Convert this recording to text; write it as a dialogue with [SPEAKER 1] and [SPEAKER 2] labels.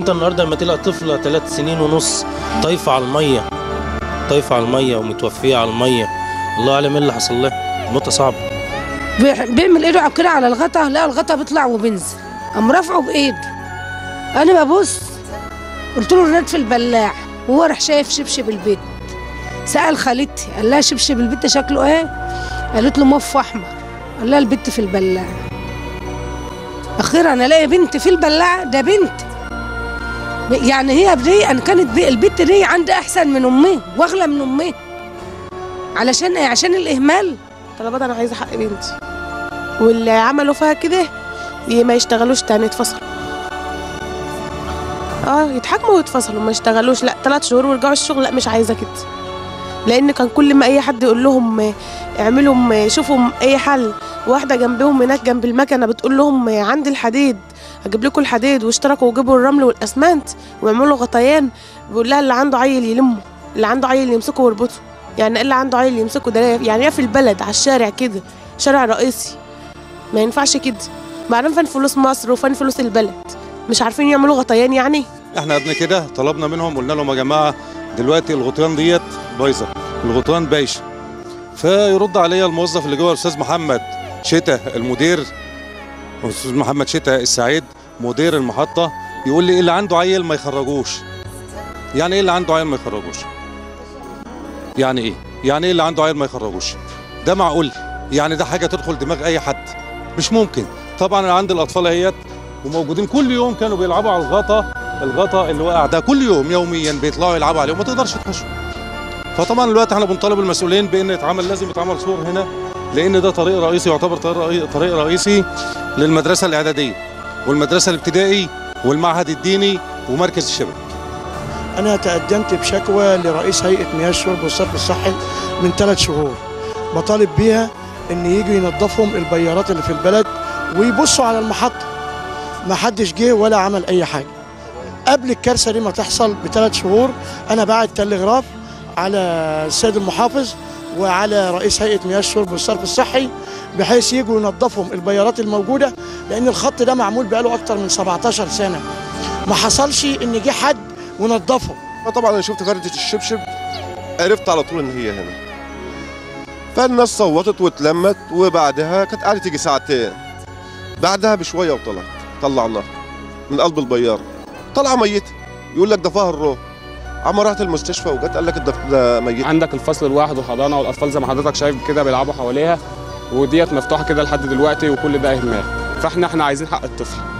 [SPEAKER 1] انت النهارده لما تلاقي طفله ثلاث سنين ونص طايفه على الميه طايفه على الميه ومتوفيه على الميه الله اعلم ايه اللي حصل لها موتة صعبه
[SPEAKER 2] بيح- بيعمل ايده كده على الغطا لا الغطا بيطلع وبينزل قام رافعه بايده انا ببص قلت له الرد في البلاع وهو راح شايف شبشب البيت سأل خالتي قال لها شبشب البيت شكله ايه قالت له مف احمر قال لها البت في البلاع اخيرا الاقي بنت في البلاع ده بنت يعني هي دي انا كانت بي البت دي عندي احسن من امي واغلى من امي علشان ايه عشان الاهمال
[SPEAKER 3] طلبات انا عايزه حق بنتي واللي عملوا فيها كده ي- ما يشتغلوش تاني يتفصلوا اه يتحاكموا ويتفصلوا ما يشتغلوش لا ثلاث شهور ويرجعوا الشغل لا مش عايزه كده لان كان كل ما اي حد يقول لهم آه، اعملوا آه، شوفوا اي حل واحده جنبهم هناك جنب المكنه بتقول لهم آه، عندي الحديد هجيب لكم الحديد واشتركوا وجابوا الرمل والاسمنت ويعملوا غطيان بيقول لها اللي عنده عيل يلمه اللي عنده عيل يمسكه ويربطه يعني إيه اللي عنده عيل يمسكه ده يعني ايه في البلد على الشارع كده شارع رئيسي ما ينفعش كده بعدين فين فلوس مصر وفين فلوس البلد مش عارفين يعملوا غطيان يعني
[SPEAKER 4] احنا قبل كده طلبنا منهم قلنا لهم يا جماعه دلوقتي الغطيان ديت بايظه الغطيان بايشه فيرد عليا الموظف اللي جوه الاستاذ محمد شتا المدير الاستاذ محمد شتا السعيد مدير المحطه يقول لي اللي عنده عيل ما يخرجوش يعني ايه اللي عنده عيل ما يخرجوش يعني ايه يعني ايه اللي عنده عيل ما يخرجوش ده معقول يعني ده حاجه تدخل دماغ اي حد مش ممكن طبعا انا عندي الاطفال اهيت وموجودين كل يوم كانوا بيلعبوا على الغطا الغطا اللي واقع ده كل يوم يوميا بيطلعوا يلعبوا عليه وما تقدرش تخش فطبعا دلوقتي احنا بنطالب المسؤولين بان يتعمل لازم يتعمل سور هنا لان ده طريق رئيسي يعتبر طريق رئي- طريق رئيسي للمدرسه الاعداديه والمدرسه الابتدائي والمعهد الديني ومركز الشباب
[SPEAKER 5] أنا تقدمت بشكوى لرئيس هيئة مياه الشرب والصرف الصحي من ثلاث شهور بطالب بيها إن يجوا ينظفهم البيارات اللي في البلد ويبصوا على المحطة ما حدش جه ولا عمل أي حاجة قبل الكارثة دي ما تحصل بثلاث شهور أنا بعت تلغراف على السيد المحافظ وعلى رئيس هيئة مياه الشرب والصرف الصحي بحيث يجوا ينظفهم البيارات الموجودة لأن الخط ده معمول بقاله أكتر من 17 سنة ما حصلش إن جه حد ونظفه
[SPEAKER 6] فطبعا انا شفت خريطه الشبشب عرفت على طول ان هي هنا فالناس صوتت واتلمت وبعدها كانت قعدت تيجي ساعتين بعدها بشويه وطلعت طلعناها من قلب البيار طلع ميته يقول لك ده فيها الروح عم رحت المستشفى وجت قال لك ده ده ميت
[SPEAKER 7] عندك الفصل الواحد وحضانه والاطفال زي ما حضرتك شايف كده بيلعبوا حواليها وديت مفتوحه كده لحد دلوقتي وكل ده اهمال فاحنا احنا عايزين حق الطفل